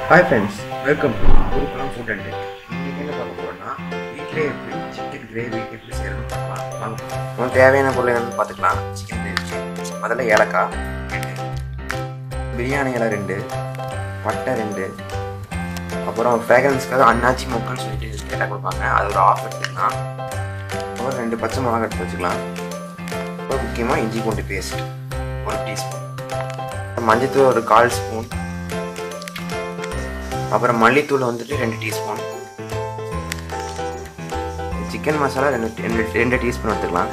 hi friends welcome to Gurukulam food and tech இன்றைக்கி என்ன பார்க்க போகிறோம்னா வீட்டிலே எப்படி சிக்கன் கிரேவி எப்படி செய்யணும்னு பார்க்கலாம் வாங்க உங்களுக்கு தேவையான பொருள் என்னன்னு பார்த்துக்கலாம் சிக்கன் கிரேவிக்கு முதல்ல ஏலக்காய் ரெண்டு பிரியாணி இலை ரெண்டு பட்டை ரெண்டு அப்புறம் ஃப்ராக்ரன்ஸ்க்காக அன்னாச்சி மொக்குன்னு சொல்லிட்டு கேட்டால் கொடுப்பாங்க அது ஒரு ஆஃப் எடுத்துக்கலாம் அப்புறம் ரெண்டு பச்சை மிளகா எடுத்து வச்சுக்கலாம் அப்புறம் முக்கியமாக இஞ்சி பூண்டு பேஸ்ட் ஒரு டீஸ்பூன் மஞ்சத்தூள் ஒரு கால் ஸ்பூன் அப்புறம் மல்லித்தூள் வந்துட்டு ரெண்டு டீஸ்பூன் சிக்கன் மசாலா ரெண்டு ரெண்டு ரெண்டு டீஸ்பூன் எடுத்துக்கலாம்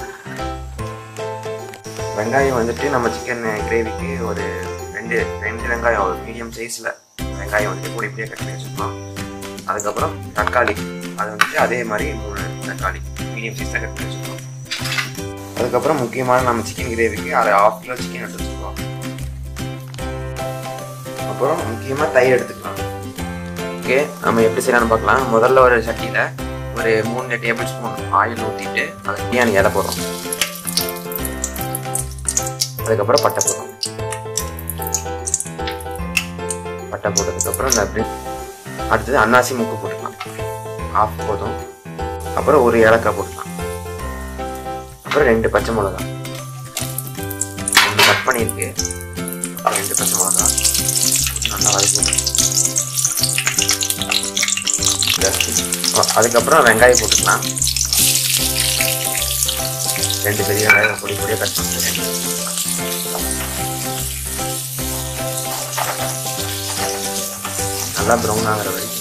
வெங்காயம் வந்துட்டு நம்ம சிக்கன் கிரேவிக்கு ஒரு ரெண்டு ரெண்டு வெங்காயம் ஒரு மீடியம் சைஸில் வெங்காயம் வந்துட்டு கூட இப்படியே கட் பண்ணி வச்சுக்கலாம் அதுக்கப்புறம் தக்காளி அது வந்துட்டு அதே மாதிரி மூணு தக்காளி மீடியம் சைஸில் கட் பண்ணி வச்சுக்கலாம் அதுக்கப்புறம் முக்கியமான நம்ம சிக்கன் கிரேவிக்கு அரை ஆஃப் கிலோ சிக்கன் எடுத்து வச்சுக்கலாம் அப்புறம் முக்கியமாக தயிர் எடுத்துக்கலாம் ஓகே நம்ம எப்படி செய்யலாம்னு பார்க்கலாம் முதல்ல ஒரு சட்டியில் ஒரு மூணு டேபிள் ஸ்பூன் ஆயில் ஊற்றிட்டு அது பிரியாணி இலை போடுறோம் அதுக்கப்புறம் பட்டை போடுறோம் பட்டை போட்டதுக்கப்புறம் இந்த அப்படி அடுத்தது அன்னாசி முக்கு போட்டுக்கலாம் ஆஃப் போதும் அப்புறம் ஒரு ஏலக்காய் போட்டுக்கலாம் அப்புறம் ரெண்டு பச்சை மிளகா ஒன்று கட் பண்ணியிருக்கு அப்புறம் ரெண்டு பச்சை மிளகா நல்லா வதக்கி அதுக்கப்புறம் வெங்காயம் போட்டுக்கலாம் ரெண்டு பெரிய வெங்காயம் பொடி பொடியாக கட் பண்ணிட்டு நல்லா ப்ரௌன் ஆகிற வரைக்கும்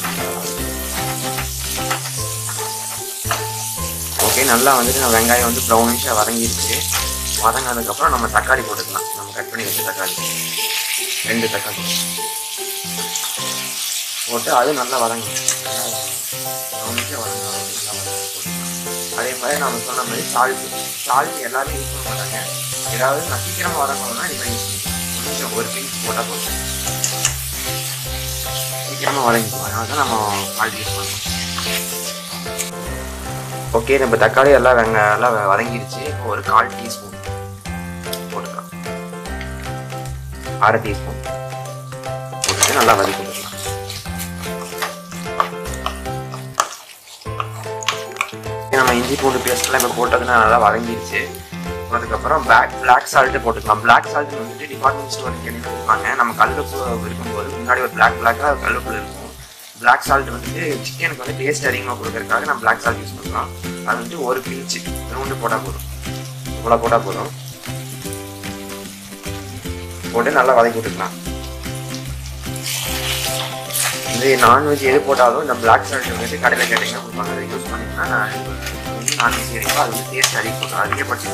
ஓகே நல்லா வந்துட்டு நான் வெங்காயம் வந்து ப்ரௌனிஷாக வதங்கிடுச்சு வதங்கினதுக்கப்புறம் நம்ம தக்காளி போட்டுக்கலாம் நம்ம கட் பண்ணி வச்ச தக்காளி ரெண்டு தக்காளி போட்டு அது நல்லா வதங்கணும் ப்ரௌனிஷாக வதங்கணும் நல்லா வதங்கி அதே மாதிரி நம்ம சொன்ன மாதிரி சால்ட்டு சால்ட் எல்லாரும் யூஸ் பண்ண மாட்டாங்க ஏதாவது நான் சீக்கிரமாக வதங்கணும்னா நீங்கள் யூஸ் பண்ணிக்கலாம் கொஞ்சம் ஒரு பிஞ்ச் போட்டால் போதும் சீக்கிரமாக வதங்கிக்கும் அதனால தான் நம்ம சால்ட் யூஸ் பண்ணணும் ஓகே நம்ம தக்காளி எல்லாம் வெங்க எல்லாம் வதங்கிடுச்சு இப்போ ஒரு கால் டீஸ்பூன் போட்டுக்கலாம் அரை டீஸ்பூன் போட்டுட்டு நல்லா வதக்கி விட்டுக்கலாம் நம்ம இஞ்சி பூண்டு பேஸ்ட்லாம் இப்போ போட்டதுன்னா நல்லா வதங்கிடுச்சு அதுக்கப்புறம் பிளாக் பிளாக் சால்ட்டு போட்டுக்கலாம் பிளாக் சால்ட் வந்துட்டு டிபார்ட்மெண்ட் ஸ்டோர் கொடுப்பாங்க நம்ம கல்லுப்பு இருக்கும்போது முன்னாடி ஒரு பிளாக் பிளாக்காக கல்லுப்பு இருக்கும் பிளாக் சால்ட் வந்துட்டு சிக்கனுக்கு வந்து டேஸ்ட் அதிகமாக கொடுக்கறதுக்காக நம்ம பிளாக் சால்ட் யூஸ் பண்ணுறோம் அது வந்துட்டு ஒரு பிஞ்சு ரவுண்டு போட்டால் போதும் இவ்வளோ போட்டால் போதும் போட்டு நல்லா வதக்கி விட்டுக்கலாம் இது நான்வெஜ் எது போட்டாலும் இந்த பிளாக் சால்ட் வந்துட்டு கடையில் கேட்டிங்கன்னா கொடுப்பாங்க அதை யூஸ் பண்ணிங்கன்னா நான்வெஜ் கிடைக்கும் அது வந்து டேஸ்ட் அதிகம் அதிகப்படுத்தி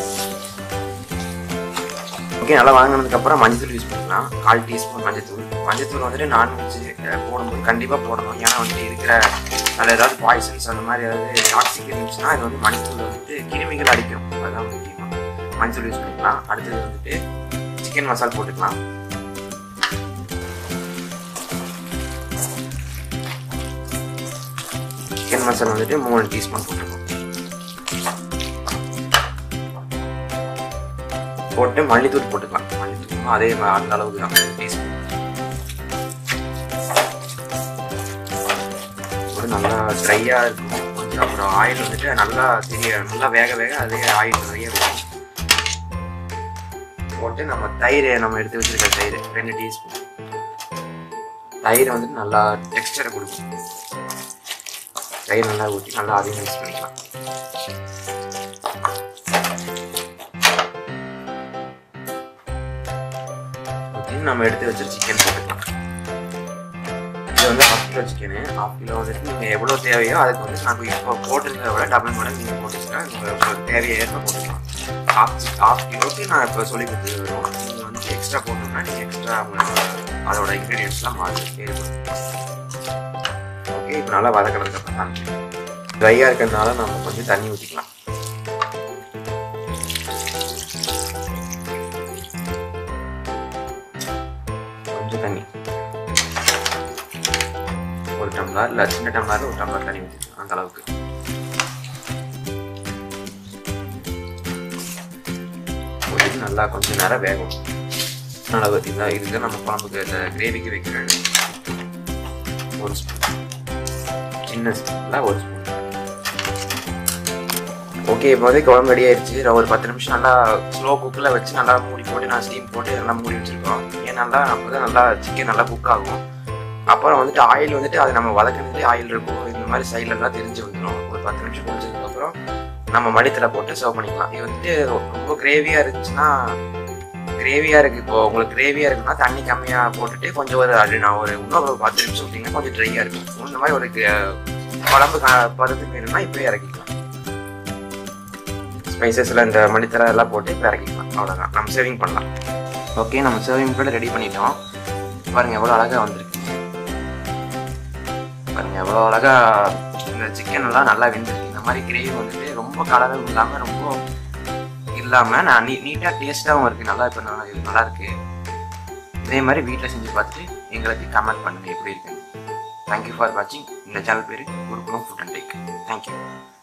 ஓகே நல்லா வாங்கினதுக்கப்புறம் மஞ்சத்தூள் யூஸ் பண்ணிக்கலாம் கால் டீஸ்பூன் மஞ்சத்தூள் மஞ்சத்தூள் வந்துட்டு நான்வெஜ் போடும்போது கண்டிப்பாக போடணும் ஏன்னா வந்துட்டு இருக்கிற அதில் ஏதாவது பாய்சன்ஸ் அந்த மாதிரி ஏதாவது டாக்ஸிக் இருந்துச்சுன்னா அது வந்து மஞ்சத்தூள் வந்துட்டு கிருமிகள் அடிக்கும் அதுதான் முக்கியமாக மஞ்சத்தூள் யூஸ் பண்ணிக்கலாம் அடுத்தது வந்துட்டு சிக்கன் மசாலா போட்டுக்கலாம் சிக்கன் மசாலா வந்துட்டு மூணு டீஸ்பூன் போட்டுருக்கோம் போட்டு மல்லித்தூள் போட்டுக்கலாம் மல்லித்தூள் அதே அந்த அளவுக்கு தான் டீஸ்பூன் ஒரு நல்லா ட்ரையாக இருக்கும் கொஞ்சம் அப்புறம் ஆயில் வந்துட்டு நல்லா தெரிய நல்லா வேக வேக அதே ஆயில் நிறைய வரும் போட்டு நம்ம தயிர் நம்ம எடுத்து வச்சிருக்க தயிர் ரெண்டு டீஸ்பூன் தயிர் வந்துட்டு நல்லா டெக்ஸ்டரை கொடுக்கும் தயிர் நல்லா ஊற்றி நல்லா அதையும் மிக்ஸ் பண்ணிக்கலாம் ஊற்றி நம்ம எடுத்து வச்ச சிக்கன் போட்டுக்கலாம் இது வந்து half kilo chicken half kilo வந்துட்டு நீங்கள் எவ்வளோ தேவையோ அதுக்கு வந்து நான் இப்போ போட்டிருந்ததை விட டபுள் மடங்கு நீங்கள் போட்டுச்சுன்னா உங்களுக்கு தேவையை ஏற்ப போட்டுக்கலாம் ஹாஃப் ஹாஃப் கிலோக்கு நான் இப்போ சொல்லி கொடுத்து வரும் நீங்கள் வந்து எக்ஸ்ட்ரா போடணும்னா நீங்கள் எக்ஸ்ட்ரா உங்களுக்கு அதோட இன்க்ரீடியன்ஸ்லாம் மாறி வேறுபடும் ஓகே இப்போ நல்லா வதக்கிறதுக்கு அப்புறம் ட்ரையாக இருக்கிறதுனால நம்ம கொஞ்சம் தண்ணி ஊற்றிக்கலாம் கொஞ்சம் தண்ணி ஒரு டம்ளர் இல்லை சின்ன டம்ளர் ஒரு டம்ளர் தண்ணி ஊற்றிக்கலாம் அந்த அளவுக்கு ஊற்றிட்டு நல்லா கொஞ்சம் நேரம் வேகும் அளவு இதுதான் இதுதான் நம்ம குழம்புக்கு இந்த கிரேவிக்கு வைக்கிறேன் ஒரு ஸ்பூன் சின்ன ஸ்பூனில் ஒரு ஸ்பூன் ஓகே இப்போ வந்து குழம்பு ரெடி ஆயிடுச்சு நான் ஒரு பத்து நிமிஷம் நல்லா ஸ்லோ குக்கில் வச்சு நல்லா மூடி போட்டு நான் ஸ்டீம் போட்டு நல்லா மூடி வச்சுருக்கோம் ஏன் நல்லா அப்போ தான் நல்லா சிக்கன் நல்லா குக் ஆகும் அப்புறம் வந்துட்டு ஆயில் வந்துட்டு அது நம்ம வதக்கினதுலேயே ஆயில் இருக்கும் இந்த மாதிரி சைடில் எல்லாம் தெரிஞ்சு வந்துடும் ஒரு பத்து நிமிஷம் முடிஞ்சதுக்கப்புறம் நம்ம மடித்தில் போட்டு சர்வ் பண்ணிக்கலாம் இது வந்துட்டு ரொம்ப கிரேவியாக இருந்துச்சுன்னா கிரேவியாக இருக்குது இப்போ உங்களுக்கு கிரேவியாக இருக்குன்னா தண்ணி கம்மியாக போட்டுட்டு கொஞ்சம் ஒரு அது நான் ஒரு இன்னும் ஒரு பத்து நிமிஷம் விட்டிங்கன்னா கொஞ்சம் ட்ரையாக இருக்கும் இந்த மாதிரி ஒரு க- குழம்பு க- பதத்துக்கு வேணும்னா இப்போயே இறக்கிக்கலாம் ஸ்பைசஸில் இந்த மல்லித்தலை எல்லாம் போட்டு இப்போ இறக்கிக்கலாம் அவ்வளோதான் நம்ம சேவிங் பண்ணலாம் ஓகே நம்ம சேவிங் கூட ரெடி பண்ணிட்டோம் பாருங்க எவ்வளோ அழகாக வந்திருக்கு பாருங்க எவ்வளோ அழகா இந்த சிக்கன் எல்லாம் நல்லா வெந்திருக்கு இந்த மாதிரி கிரேவி வந்துட்டு ரொம்ப கலரும் இல்லாமல் ரொம்ப இல்லாமல் நான் நீ நீட்டாக டேஸ்ட்டாகவும் இருக்குது நல்லா இப்போ நல்லா இது நல்லா இருக்கு இதே மாதிரி வீட்டில் செஞ்சு பார்த்துட்டு எங்களுக்கு கமெண்ட் பண்ணுங்க எப்படி இருக்குன்னு தேங்க்யூ ஃபார் வாட்சிங் இந்த சேனல் பேர் குருகுலம் ஃபுட் அண்ட் டேக் தேங்க்யூ